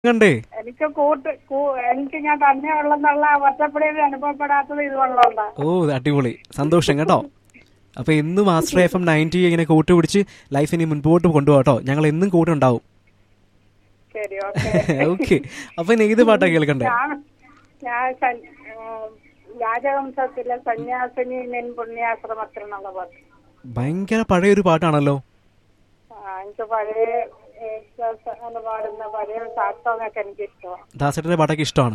കണ്ടേ എനിക്ക് കൂട്ട് കൂ- എനിക്ക് ഞാൻ തന്നെ ഉള്ളെന്നുള്ള ഒറ്റപ്പെടിയിൽ അനുഭവപ്പെടാത്തത് ഇതുകൊണ്ടുണ്ട് ഓ അടിപൊളി സന്തോഷം കേട്ടോ അപ്പൊ എന്നും മാസ്റ്റർ എഫ് എം നയൻറ്റി ഇങ്ങനെ കൂട്ടുപിടിച്ച് ലൈഫ് ഇനി മുൻപോട്ട് കൊണ്ടുപോകട്ടോ ഞങ്ങൾ എന്നും കൂട്ടുണ്ടാവും ശരി ഓക്കെ ഓക്കെ അപ്പൊ ഇനി ഏത് പാട്ടാ കേൾക്കണ്ടേ ഞാൻ ഞാൻ സൻ- ഉം, രാജവംശത്തിലെ സന്യാസിനി നിൻ പുണ്യാശ്രമത്തിൽ എന്നുള്ള പാട്ട് ഭയങ്കര പഴയൊരു പാട്ടാണല്ലോ ആ, എനിക്ക് പഴയ യേശുദാസ് അങ്ങനെ പാടുന്ന പഴയ സാറ്റ് സോങ് ഒക്കെ എനിക്ക് ഇഷ്ടമാണ് ദാസേട്ടന്റെ പാട്ടൊക്കെ ഇഷ്ടമാണ്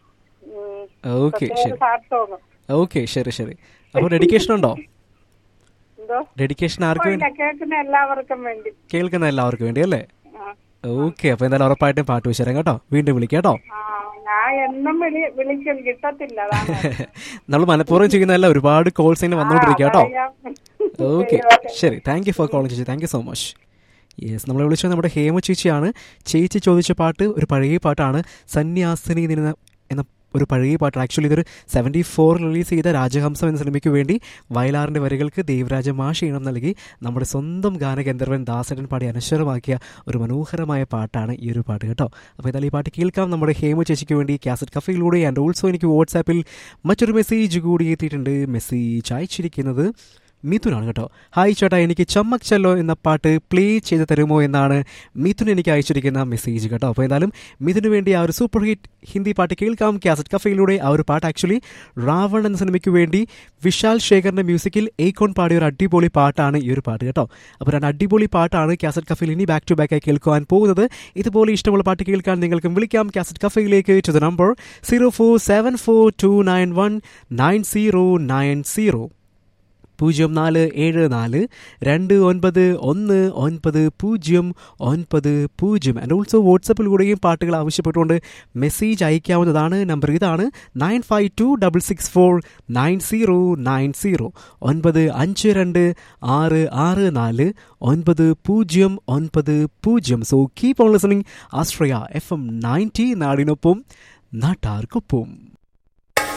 ഓക്കെ ശരി സാറ്റ് സോങ് ഓക്കെ ശരി ശരി അപ്പൊ ഡെഡിക്കേഷൻ ഉണ്ടോ എന്തോ ഡെഡിക്കേഷൻ ആർക്ക് വേണ്ടി ഇല്ല, കേൾക്കുന്ന എല്ലാവർക്കും വേണ്ടി കേൾക്കുന്ന എല്ലാവർക്കും വേണ്ടി അല്ലേ ആ. ഓക്കെ അപ്പൊ എന്തായാലും ഉറപ്പായിട്ടും പാട്ട് വെച്ചു തരാം കേട്ടോ വീണ്ടും വിളിക്കാം കേട്ടോ ആ ഞാൻ എന്നും വിളി വിളിക്കും കിട്ടത്തില്ല അതാണ് നമ്മൾ മനഃപൂർവ്വം ചെയ്യുന്നതല്ല ഒരുപാട് കോൾസ് ഇങ്ങനെ വന്നുകൊണ്ടിരിക്കുക കേട്ടോ അറിയാം. ഓക്കെ ശരി താങ്ക് യു ഫോർ കോളിംഗ് ചേച്ചി thank you so much yes നമ്മളെ വിളിച്ചത് നമ്മുടെ ഹേമ ചേച്ചിയാണ് ചേച്ചി ചോദിച്ച പാട്ട് ഒരു പഴയ പാട്ടാണ് സന്യാസിനി നിന്ന എന്ന ഒരു പഴയ പാട്ട് ആക്ച്വലി ഇതൊരു സെവൻറ്റി ഫോർ റിലീസ് ചെയ്ത രാജഹംസം എന്ന സിനിമയ്ക്ക് വേണ്ടി വയലാറിൻ്റെ വരികൾക്ക് ദേവരാജ മാഷ് ഈണം നൽകി നമ്മുടെ സ്വന്തം ഗാനഗന്ധർവൻ ദാസരൻ പാടി അനശ്വരമാക്കിയ ഒരു മനോഹരമായ പാട്ടാണ് ഈ ഒരു പാട്ട് കേട്ടോ അപ്പോൾ ഏതായാലും ഈ പാട്ട് കേൾക്കാം നമ്മുടെ ഹേമ ചേച്ചിക്ക് വേണ്ടി കാസറ്റ് കഫയിലൂടെ ആൻഡ് ഓൾസോ എനിക്ക് വാട്സാപ്പിൽ മറ്റൊരു മെസ്സേജ് കൂടി എത്തിയിട്ടുണ്ട് മെസ്സേജ് അയച്ചിരിക്കുന്നത് മിഥുനാണ് കേട്ടോ ഹായ് ചേട്ടാ എനിക്ക് ചമ്മക് ചല്ലോ എന്ന പാട്ട് പ്ലേ ചെയ്ത് തരുമോ എന്നാണ് മിഥുൻ എനിക്ക് അയച്ചിരിക്കുന്ന മെസ്സേജ് കേട്ടോ അപ്പോൾ എന്തായാലും മിഥുന് വേണ്ടി ആ ഒരു സൂപ്പർ ഹിറ്റ് ഹിന്ദി പാട്ട് കേൾക്കാം കാസറ്റ് കഫയിലൂടെ ആ ഒരു പാട്ട് ആക്ച്വലി റാവൺ എന്ന സിനിമയ്ക്ക് വേണ്ടി വിശാൽ ശേഖറിന്റെ മ്യൂസിക്കിൽ എയ്ക്കോൺ പാടിയ ഒരു അടിപൊളി പാട്ടാണ് ഈ ഒരു പാട്ട് കേട്ടോ അപ്പോൾ രണ്ട് അടിപൊളി പാട്ടാണ് കാസറ്റ് കഫയിൽ ഇനി ബാക്ക് ടു ബാക്ക് ആയി കേൾക്കുവാൻ പോകുന്നത് ഇതുപോലെ ഇഷ്ടമുള്ള പാട്ട് കേൾക്കാൻ നിങ്ങൾക്കും വിളിക്കാം കാസറ്റ് കഫയിലേക്ക് to the number zero four seven four two nine one nine zero nine zero പൂജ്യം നാല് ഏഴ് നാല് രണ്ട് ഒൻപത് ഒന്ന് ഒൻപത് പൂജ്യം ഒൻപത് പൂജ്യം ആൻഡ് ഓൾസോ വാട്സപ്പിലൂടെയും പാട്ടുകൾ ആവശ്യപ്പെട്ടുകൊണ്ട് മെസ്സേജ് അയക്കാവുന്നതാണ് നമ്പർ ഇതാണ് nine five two double six four nine zero nine zero ഒൻപത് അഞ്ച് രണ്ട് ആറ് ആറ് നാല് ഒൻപത് പൂജ്യം ഒൻപത് പൂജ്യം സോ കീപ് ഓൺ ലിസണിംഗ് ആസ്ട്രയ എഫ് എം നയൻറ്റി നാടിനൊപ്പം നാട്ടാർക്കൊപ്പം